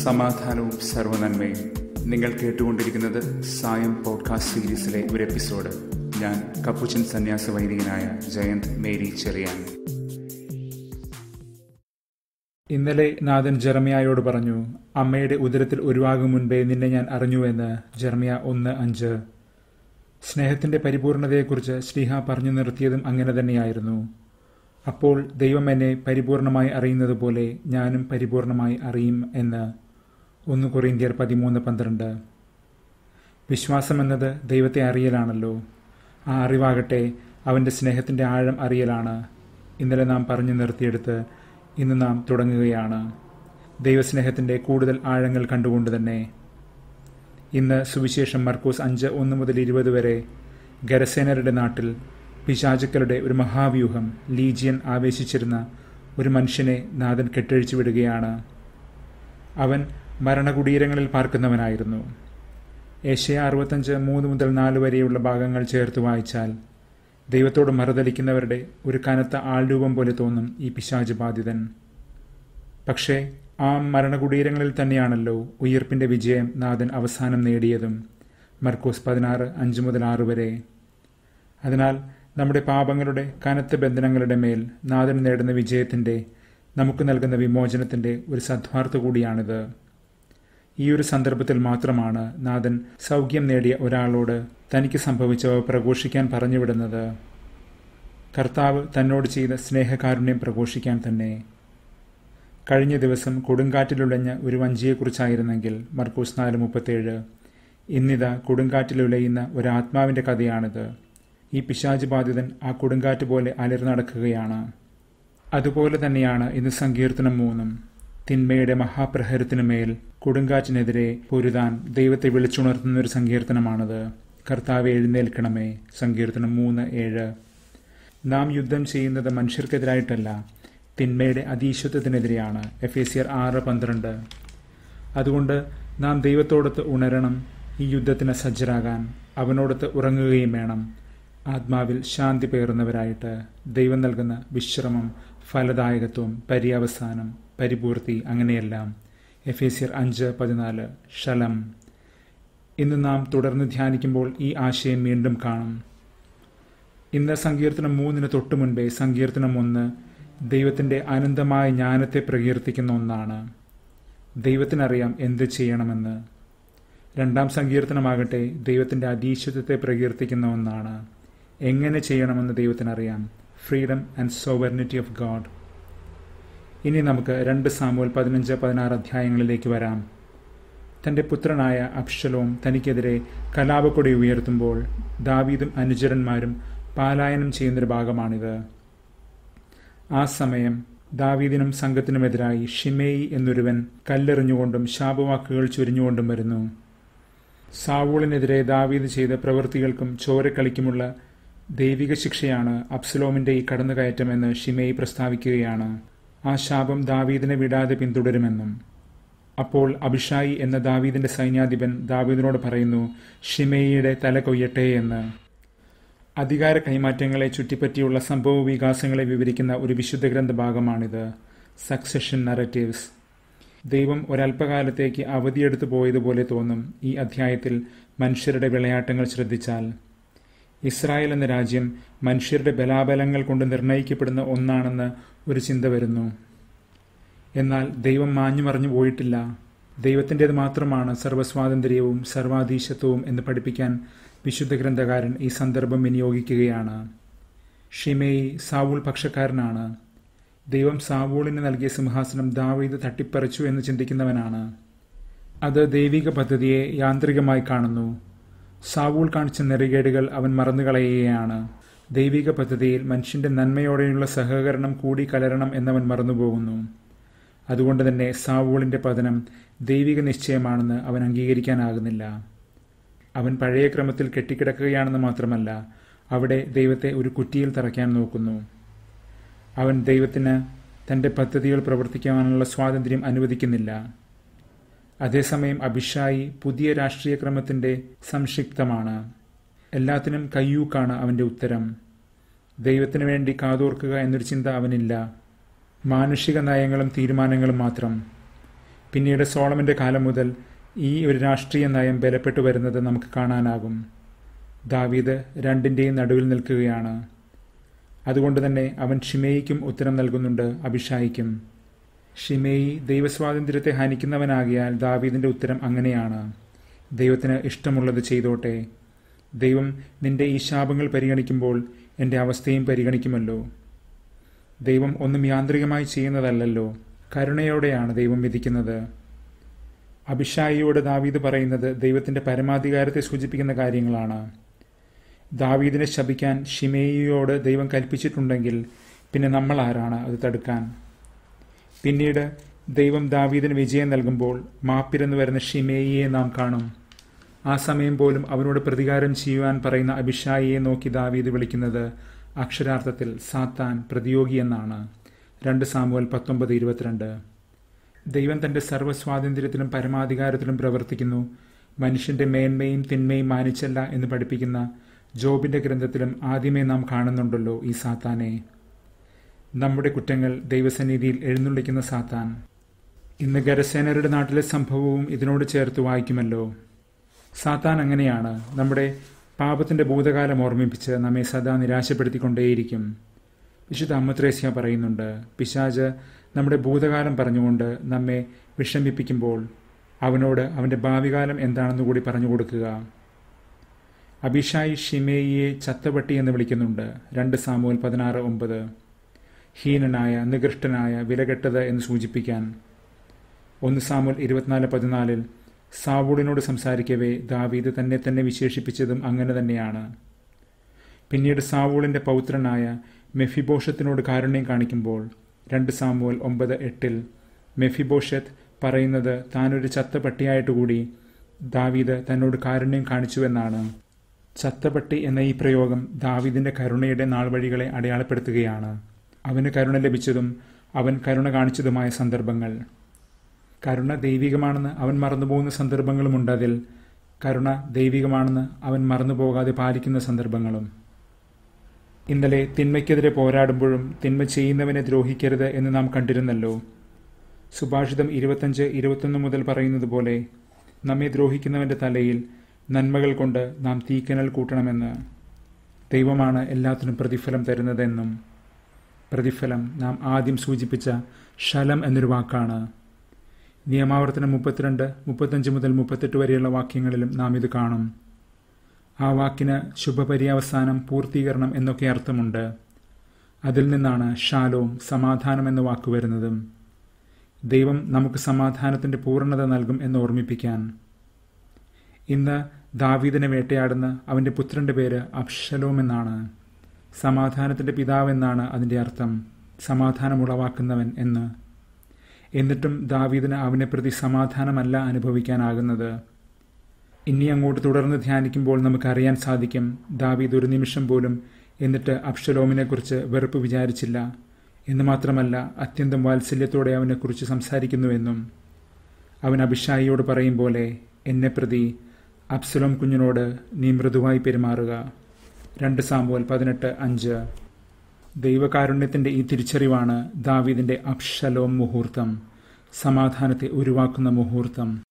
സമാധാനവും സർവനന്മയും നിങ്ങൾ കേട്ടുകൊണ്ടിരിക്കുന്നത് സായം പോഡ്കാസ്റ്റ് സീരീസിലെ ഒരു എപ്പിസോഡ് ഞാൻ കപ്പുച്ചൻ സന്യാസ വൈദികനായ ജയന്ത് മേരി ചെറിയാൻ ഇന്നലെ നാഥൻ ജെറമിയായോട് പറഞ്ഞു അമ്മയുടെ ഉദരത്തിൽ ഉരുവാകും മുൻപേ നിന്നെ ഞാൻ അറിഞ്ഞുവെന്ന് ജെറമിയ ഒന്ന് അഞ്ച് സ്നേഹത്തിന്റെ പരിപൂർണതയെക്കുറിച്ച് ശ്രീഹ പറഞ്ഞു നിർത്തിയതും അങ്ങനെ തന്നെയായിരുന്നു അപ്പോൾ ദൈവം എന്നെ പരിപൂർണമായി അറിയുന്നത് പോലെ ഞാനും പരിപൂർണമായി അറിയും എന്ന് ഒന്ന് കൊറിന്ത്യർ പതിമൂന്ന് പന്ത്രണ്ട് വിശ്വാസം എന്നത് ദൈവത്തെ അറിയലാണല്ലോ ആ അറിവാകട്ടെ അവൻ്റെ സ്നേഹത്തിൻ്റെ ആഴം അറിയലാണ് ഇന്നലെ നാം പറഞ്ഞു നിർത്തിയെടുത്ത് ഇന്ന് നാം തുടങ്ങുകയാണ് ദൈവസ്നേഹത്തിൻ്റെ കൂടുതൽ ആഴങ്ങൾ കണ്ടുകൊണ്ട് തന്നെ ഇന്ന് സുവിശേഷം മർക്കൂസ് അഞ്ച് ഒന്ന് മുതൽ ഇരുപത് വരെ ഗരസേനരുടെ നാട്ടിൽ പിശാചുക്കളുടെ ഒരു മഹാവ്യൂഹം ലീജിയൻ ആവേശിച്ചിരുന്ന ഒരു മനുഷ്യനെ നാഥൻ കെട്ടഴിച്ചു വിടുകയാണ് അവൻ മരണകുടീരങ്ങളിൽ പാർക്കുന്നവനായിരുന്നു ഏഷ്യ അറുപത്തഞ്ച് മൂന്ന് മുതൽ നാല് വരെയുള്ള ഭാഗങ്ങൾ ചേർത്ത് വായിച്ചാൽ ദൈവത്തോട് മറുതലിക്കുന്നവരുടെ ഒരു കനത്ത ആൾരൂപം പോലെ തോന്നും ഈ പിശാജ് ബാധിതൻ പക്ഷേ ആ മരണകുടീരങ്ങളിൽ തന്നെയാണല്ലോ ഉയർപ്പിന്റെ വിജയം നാഥൻ അവസാനം നേടിയതും മർക്കോസ് പതിനാറ് അഞ്ച് മുതൽ ആറ് വരെ അതിനാൽ നമ്മുടെ പാപങ്ങളുടെ കനത്ത ബന്ധനങ്ങളുടെ മേൽ നാഥൻ നേടുന്ന വിജയത്തിന്റെ നമുക്ക് നൽകുന്ന വിമോചനത്തിന്റെ ഒരു സദ്വാർത്ഥ കൂടിയാണിത് ഈ ഒരു സന്ദർഭത്തിൽ മാത്രമാണ് നാഥൻ സൗഖ്യം നേടിയ ഒരാളോട് തനിക്ക് സംഭവിച്ചവ പ്രഘോഷിക്കാൻ പറഞ്ഞുവിടുന്നത് കർത്താവ് തന്നോട് ചെയ്ത സ്നേഹകാരുണ്യം പ്രഘോഷിക്കാൻ തന്നെ കഴിഞ്ഞ ദിവസം കൊടുങ്കാറ്റിലുലഞ്ഞ ഒരു വഞ്ചിയെക്കുറിച്ചായിരുന്നെങ്കിൽ മർക്കൂസ് നാല് മുപ്പത്തേഴ് ഇന്നിതാ കൊടുങ്കാറ്റിലുലയുന്ന ഒരു ആത്മാവിന്റെ കഥയാണിത് ഈ പിശാജ് ബാധിതൻ ആ കൊടുങ്കാറ്റ് പോലെ അലറി നടക്കുകയാണ് അതുപോലെ തന്നെയാണ് ഇന്ന് സങ്കീർത്തനം മൂന്നും തിന്മയുടെ മഹാപ്രഹരത്തിനു മേൽ കൊടുങ്കാറ്റിനെതിരെ പൊരുതാൻ ദൈവത്തെ വിളിച്ചുണർത്തുന്ന ഒരു സങ്കീർത്തനമാണത് കർത്താവ് എഴുന്നേൽക്കണമേ സങ്കീർത്തനം മൂന്ന് ഏഴ് നാം യുദ്ധം ചെയ്യുന്നത് മനുഷ്യർക്കെതിരായിട്ടല്ല തിന്മയുടെ അതീശത്വത്തിനെതിരെയാണ് എഫ് എ സിയർ ആറ് പന്ത്രണ്ട് അതുകൊണ്ട് നാം ദൈവത്തോടൊത്ത് ഉണരണം ഈ യുദ്ധത്തിന് സജ്ജരാകാൻ അവനോടൊത്ത് ഉറങ്ങുകയും വേണം ആത്മാവിൽ ശാന്തി പേറുന്നവരായിട്ട് ദൈവം നൽകുന്ന വിശ്രമം ഫലദായകത്വം പര്യവസാനം പരിപൂർത്തി അങ്ങനെയെല്ലാം എഫ് എ സിയർ അഞ്ച് പതിനാല് ഷലം ഇന്ന് നാം തുടർന്ന് ധ്യാനിക്കുമ്പോൾ ഈ ആശയം വീണ്ടും കാണും ഇന്ന് സങ്കീർത്തനം മൂന്നിന് തൊട്ടു മുൻപേ സങ്കീർത്തനം ഒന്ന് ദൈവത്തിൻ്റെ അനന്തമായ ജ്ഞാനത്തെ പ്രകീർത്തിക്കുന്ന ഒന്നാണ് ദൈവത്തിനറിയാം എന്ത് ചെയ്യണമെന്ന് രണ്ടാം സങ്കീർത്തനമാകട്ടെ ദൈവത്തിൻ്റെ അതീശത്വത്തെ പ്രകീർത്തിക്കുന്ന ഒന്നാണ് എങ്ങനെ ചെയ്യണമെന്ന് ദൈവത്തിനറിയാം freedom and sovereignty of God ഇനി നമുക്ക് രണ്ട് സാമുവൽ പതിനഞ്ച് പതിനാറ് അധ്യായങ്ങളിലേക്ക് വരാം തൻ്റെ പുത്രനായ അബ്ഷലോം തനിക്കെതിരെ കലാപക്കൊടി ഉയർത്തുമ്പോൾ ദാവീദും അനുചരന്മാരും പാലായനം ചെയ്യുന്നൊരു ഭാഗമാണിത് ആ സമയം ദാവീദിനും സംഘത്തിനുമെതിരായി ഷിമേയി എന്നൊരുവൻ കല്ലെറിഞ്ഞുകൊണ്ടും ശാപവാക്കുകൾ ചുരിഞ്ഞുകൊണ്ടും വരുന്നു സാവൂളിനെതിരെ ദാവീദ് ചെയ്ത പ്രവൃത്തികൾക്കും ചോരക്കളിക്കുമുള്ള ദൈവിക ശിക്ഷയാണ് അബ്സലോമിന്റെ ഈ കടന്നുകയറ്റമെന്ന് ഷിമേയി പ്രസ്താവിക്കുകയാണ് ആ ശാപം ദാവീദിനെ വിടാതെ പിന്തുടരുമെന്നും അപ്പോൾ അഭിഷായി എന്ന ദാവീദിന്റെ സൈന്യാധിപൻ ദാവീദിനോട് പറയുന്നു ഷിമേയിയുടെ തല കൊയ്യട്ടെ എന്ന് അധികാര കൈമാറ്റങ്ങളെ ചുറ്റിപ്പറ്റിയുള്ള സംഭവ വികാസങ്ങളെ വിവരിക്കുന്ന ഒരു വിശുദ്ധ ഗ്രന്ഥ ഭാഗമാണിത് സക്സഷൻ നറേറ്റീവ്സ് ദൈവം ഒരല്പകാലത്തേക്ക് അവധിയെടുത്തു പോയതുപോലെ തോന്നും ഈ അധ്യായത്തിൽ മനുഷ്യരുടെ വിളയാട്ടങ്ങൾ ശ്രദ്ധിച്ചാൽ ഇസ്രായേൽ എന്ന രാജ്യം മനുഷ്യരുടെ ബലാബലങ്ങൾ കൊണ്ട് നിർണയിക്കപ്പെടുന്ന ഒന്നാണെന്ന് ഒരു ചിന്ത വരുന്നു എന്നാൽ ദൈവം മാഞ്ഞു മറിഞ്ഞു പോയിട്ടില്ല ദൈവത്തിൻ്റേത് മാത്രമാണ് സർവ്വസ്വാതന്ത്ര്യവും സർവാധീശത്വവും എന്ന് പഠിപ്പിക്കാൻ വിശുദ്ധ ഗ്രന്ഥകാരൻ ഈ സന്ദർഭം വിനിയോഗിക്കുകയാണ് ഷിമേയി സാവൂൾ പക്ഷക്കാരനാണ് ദൈവം സാവൂളിന് നൽകിയ സിംഹാസനം ദാവീദ് തട്ടിപ്പറിച്ചു എന്ന് ചിന്തിക്കുന്നവനാണ് അത് ദൈവിക പദ്ധതിയെ യാന്ത്രികമായി കാണുന്നു സാവൂൾ കാണിച്ച നെറികേടുകൾ അവൻ മറന്നുകളയുകയാണ് ദൈവിക പദ്ധതിയിൽ മനുഷ്യന്റെ നന്മയോടെയുള്ള സഹകരണം കൂടി കലരണം എന്നവൻ മറന്നുപോകുന്നു അതുകൊണ്ട് തന്നെ സാവൂളിന്റെ പതനം ദൈവിക നിശ്ചയമാണെന്ന് അവൻ അംഗീകരിക്കാനാകുന്നില്ല അവൻ പഴയ ക്രമത്തിൽ കെട്ടിക്കിടക്കുകയാണെന്ന് മാത്രമല്ല അവിടെ ദൈവത്തെ ഒരു കുറ്റിയിൽ തറയ്ക്കാൻ നോക്കുന്നു അവൻ ദൈവത്തിന് തന്റെ പദ്ധതികൾ പ്രവർത്തിക്കാനുള്ള സ്വാതന്ത്ര്യം അനുവദിക്കുന്നില്ല അതേസമയം അഭിഷായി പുതിയ രാഷ്ട്രീയ ക്രമത്തിന്റെ സംക്ഷിപ്തമാണ് എല്ലാത്തിനും കയ്യൂക്കാണ് അവന്റെ ഉത്തരം ദൈവത്തിനു വേണ്ടി കാതോർക്കുക എന്നൊരു ചിന്ത അവനില്ല മാനുഷിക നയങ്ങളും തീരുമാനങ്ങളും മാത്രം പിന്നീട് സോളമന്റെ കാലം മുതൽ ഈ ഒരു രാഷ്ട്രീയ നയം ബലപ്പെട്ടു വരുന്നത് നമുക്ക് കാണാനാകും ദാവീദ് രണ്ടിൻ്റെയും നടുവിൽ നിൽക്കുകയാണ് അതുകൊണ്ട് തന്നെ അവൻ ഷിമേയിക്കും ഉത്തരം നൽകുന്നുണ്ട് അഭിഷായിക്കും ഷിമേയി ദൈവസ്വാതന്ത്ര്യത്തെ ഹനിക്കുന്നവനാകിയാൽ ദാവീദിന്റെ ഉത്തരം അങ്ങനെയാണ് ദൈവത്തിന് ഇഷ്ടമുള്ളത് ചെയ്തോട്ടെ ദൈവം നിന്റെ ഈ ശാപങ്ങൾ പരിഗണിക്കുമ്പോൾ എൻ്റെ അവസ്ഥയും പരിഗണിക്കുമല്ലോ ദൈവം ഒന്നും യാന്ത്രികമായി ചെയ്യുന്നതല്ലല്ലോ കരുണയോടെയാണ് ദൈവം വിധിക്കുന്നത് അഭിഷായിയോട് ദാവീദ് പറയുന്നത് ദൈവത്തിന്റെ പരമാധികാരത്തെ സൂചിപ്പിക്കുന്ന കാര്യങ്ങളാണ് ദാവീദിനെ ശപിക്കാൻ ഷിമേയിയോട് ദൈവം കൽപ്പിച്ചിട്ടുണ്ടെങ്കിൽ പിന്നെ നമ്മൾ ആരാണ് അത് തടുക്കാൻ പിന്നീട് ദൈവം ദാവീദിന് വിജയം നൽകുമ്പോൾ മാപ്പിരെന്ന് വരുന്ന ഷിമേയിയെ നാം കാണും ആ സമയം പോലും അവനോട് പ്രതികാരം ചെയ്യുവാൻ പറയുന്ന അഭിഷായിയെ നോക്കി ദാവീദ് വിളിക്കുന്നത് അക്ഷരാർത്ഥത്തിൽ സാത്താൻ പ്രതിയോഗി എന്നാണ് രണ്ട് സാമുവൽ പത്തൊമ്പത് ഇരുപത്തിരണ്ട് ദൈവം തന്റെ സർവ്വസ്വാതന്ത്ര്യത്തിലും പരമാധികാരത്തിലും പ്രവർത്തിക്കുന്നു മനുഷ്യന്റെ മേന്മയും തിന്മയും മാനിച്ചല്ല എന്ന് പഠിപ്പിക്കുന്ന ജോബിന്റെ ഗ്രന്ഥത്തിലും ആദ്യമേ നാം കാണുന്നുണ്ടല്ലോ ഈ സാത്താനെ നമ്മുടെ കുറ്റങ്ങൾ ദൈവസന്നിധിയിൽ എഴുന്നള്ളിക്കുന്ന സാത്താൻ ഇന്ന് ഗരസേനരുടെ നാട്ടിലെ സംഭവവും ഇതിനോട് ചേർത്ത് വായിക്കുമല്ലോ സാത്താൻ അങ്ങനെയാണ് നമ്മുടെ പാപത്തിന്റെ ഭൂതകാലം ഓർമ്മിപ്പിച്ച് നമ്മെ സദാ നിരാശപ്പെടുത്തിക്കൊണ്ടേയിരിക്കും വിശുദ്ധ അമ്മത്രേസ്യ പറയുന്നുണ്ട് പിശാജ് നമ്മുടെ ഭൂതകാലം പറഞ്ഞുകൊണ്ട് നമ്മെ വിഷമിപ്പിക്കുമ്പോൾ അവനോട് അവന്റെ ഭാവികാലം എന്താണെന്ന് കൂടി പറഞ്ഞു കൊടുക്കുക അഭിഷായി ഷിമേയിയെ ചത്തപട്ടി എന്ന് വിളിക്കുന്നുണ്ട് രണ്ട് സാമുവൽ പതിനാറ് ഒമ്പത് ഹീനനായ നികൃഷ്ടനായ വിലകെട്ടത് എന്ന് സൂചിപ്പിക്കാൻ ഒന്ന് സാമുൽ ഇരുപത്തിനാല് പതിനാലിൽ സാവൂളിനോട് സംസാരിക്കവേ ദാവീദ് തന്നെ തന്നെ വിശേഷിപ്പിച്ചതും അങ്ങനെ തന്നെയാണ് പിന്നീട് സാവൂളിന്റെ പൗത്രനായ മെഫിബോഷത്തിനോട് കാരുണ്യം കാണിക്കുമ്പോൾ രണ്ട് സാമുവൽ ഒമ്പത് എട്ടിൽ മെഫിബോഷത്ത് പറയുന്നത് താനൊരു ചത്ത പട്ടിയായിട്ടുകൂടി ദാവീദ് തന്നോട് കാരുണ്യം കാണിച്ചുവെന്നാണ് ചത്തപട്ടി എന്ന ഈ പ്രയോഗം ദാവീദിന്റെ കരുണയുടെ നാൾവഴികളെ അടയാളപ്പെടുത്തുകയാണ് അവന് കരുണ ലഭിച്ചതും അവൻ കരുണ കാണിച്ചതുമായ സന്ദർഭങ്ങൾ കരുണ ദൈവികമാണെന്ന് അവൻ മറന്നുപോകുന്ന സന്ദർഭങ്ങളുമുണ്ട് അതിൽ കരുണ ദൈവികമാണെന്ന് അവൻ മറന്നുപോകാതെ പാലിക്കുന്ന സന്ദർഭങ്ങളും ഇന്നലെ തിന്മയ്ക്കെതിരെ പോരാടുമ്പോഴും തിന്മ ചെയ്യുന്നവനെ ദ്രോഹിക്കരുത് എന്ന് നാം കണ്ടിരുന്നല്ലോ സുഭാഷിതം ഇരുപത്തഞ്ച് ഇരുപത്തൊന്ന് മുതൽ പറയുന്നത് പോലെ നമ്മെ ദ്രോഹിക്കുന്നവന്റെ തലയിൽ നന്മകൾ കൊണ്ട് നാം തീക്കനൽ കൂട്ടണമെന്ന് ദൈവമാണ് എല്ലാത്തിനും പ്രതിഫലം തരുന്നതെന്നും പ്രതിഫലം നാം ആദ്യം സൂചിപ്പിച്ച ശലം എന്നൊരു വാക്കാണ് നിയമാവർത്തനം മുപ്പത്തിരണ്ട് മുപ്പത്തഞ്ച് മുതൽ മുപ്പത്തെട്ട് വരെയുള്ള വാക്യങ്ങളിലും നാം ഇത് കാണും ആ വാക്കിന് ശുഭപര്യാവസാനം പൂർത്തീകരണം എന്നൊക്കെ അർത്ഥമുണ്ട് അതിൽ നിന്നാണ് ഷാലോം സമാധാനം എന്ന വാക്ക് വരുന്നതും ദൈവം നമുക്ക് സമാധാനത്തിന്റെ പൂർണ്ണത നൽകും എന്ന് ഓർമ്മിപ്പിക്കാൻ ഇന്ന് ദാവീദിനെ വേട്ടയാടുന്ന അവന്റെ പുത്രന്റെ പേര് അബ്ഷലോം എന്നാണ് സമാധാനത്തിന്റെ പിതാവ് എന്നാണ് അതിന്റെ അർത്ഥം സമാധാനം ഉളവാക്കുന്നവൻ എന്ന് എന്നിട്ടും ദാവീദിന് അവനെ പ്രതി സമാധാനമല്ല അനുഭവിക്കാനാകുന്നത് ഇനി അങ്ങോട്ട് തുടർന്ന് ധ്യാനിക്കുമ്പോൾ നമുക്കറിയാൻ സാധിക്കും ദാവീദ് ഒരു നിമിഷം പോലും എന്നിട്ട് അബ്ഷലോമിനെക്കുറിച്ച് വെറുപ്പ് വിചാരിച്ചില്ല എന്ന് മാത്രമല്ല അത്യന്തം വാത്സല്യത്തോടെ അവനെക്കുറിച്ച് സംസാരിക്കുന്നുവെന്നും അവൻ അഭിഷായിയോട് പറയും പോലെ എന്നെ പ്രതി അബ്സലോം കുഞ്ഞിനോട് നീ മൃദുവായി പെരുമാറുക രണ്ട് സാമ്പുവൽ പതിനെട്ട് അഞ്ച് ദൈവകാരുണ്യത്തിന്റെ ഈ തിരിച്ചറിവാണ് ദാവീദിന്റെ അബ്ഷലോം മുഹൂർത്തം സമാധാനത്തെ ഉരുവാക്കുന്ന മുഹൂർത്തം